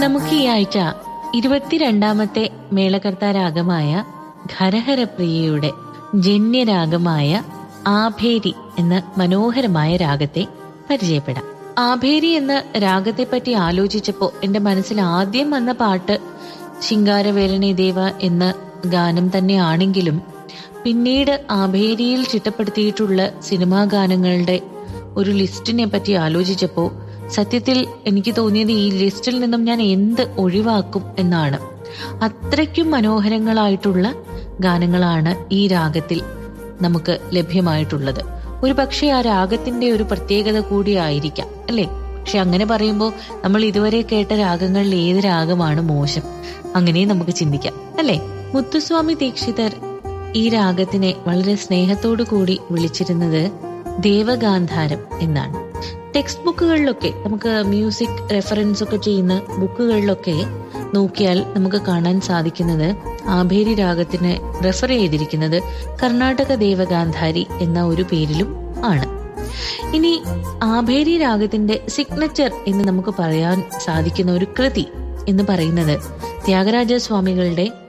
നമുക്ക് ഈ ആഴ്ച ഇരുപത്തിരണ്ടാമത്തെ മേളകർത്താരാഗമായ ഖരഹരപ്രിയയുടെ ജന്യരാഗമായ ആഭേരി എന്ന മനോഹരമായ രാഗത്തെ പരിചയപ്പെടാം ആഭേരി എന്ന രാഗത്തെപ്പറ്റി ആലോചിച്ചപ്പോൾ എന്റെ മനസ്സിൽ ആദ്യം വന്ന പാട്ട് ശിങ്കാരവേലനെ ദേവ എന്ന ഗാനം തന്നെയാണെങ്കിലും പിന്നീട് ആഭേരിയിൽ ചിട്ടപ്പെടുത്തിയിട്ടുള്ള സിനിമാ ഗാനങ്ങളുടെ ഒരു ലിസ്റ്റിനെ പറ്റി ആലോചിച്ചപ്പോൾ സത്യത്തിൽ എനിക്ക് തോന്നിയത് ഈ ലിസ്റ്റിൽ നിന്നും ഞാൻ എന്ത് ഒഴിവാക്കും എന്നാണ് അത്രയ്ക്കും മനോഹരങ്ങളായിട്ടുള്ള ഗാനങ്ങളാണ് ഈ രാഗത്തിൽ നമുക്ക് ലഭ്യമായിട്ടുള്ളത് ഒരു പക്ഷേ ആ രാഗത്തിന്റെ ഒരു പ്രത്യേകത കൂടിയായിരിക്കാം അല്ലേ പക്ഷെ അങ്ങനെ പറയുമ്പോൾ നമ്മൾ ഇതുവരെ കേട്ട രാഗങ്ങളിൽ ഏത് രാഗമാണ് മോശം അങ്ങനെയും നമുക്ക് ചിന്തിക്കാം അല്ലേ മുത്തുസ്വാമി ദീക്ഷിതർ ഈ രാഗത്തിനെ വളരെ സ്നേഹത്തോടു കൂടി വിളിച്ചിരുന്നത് ദേവഗാന്ധാരം എന്നാണ് ടെക്സ്റ്റ് ബുക്കുകളിലൊക്കെ നമുക്ക് മ്യൂസിക് റെഫറൻസ് ഒക്കെ ചെയ്യുന്ന ബുക്കുകളിലൊക്കെ നോക്കിയാൽ നമുക്ക് കാണാൻ സാധിക്കുന്നത് ആഭേരി രാഗത്തിന് റെഫർ ചെയ്തിരിക്കുന്നത് കർണാടക ദേവഗാന്ധാരി എന്ന ഒരു പേരിലും ആണ് ഇനി ആഭേരി രാഗത്തിന്റെ സിഗ്നച്ചർ എന്ന് നമുക്ക് പറയാൻ സാധിക്കുന്ന ഒരു കൃതി എന്ന് പറയുന്നത് ത്യാഗരാജ സ്വാമികളുടെ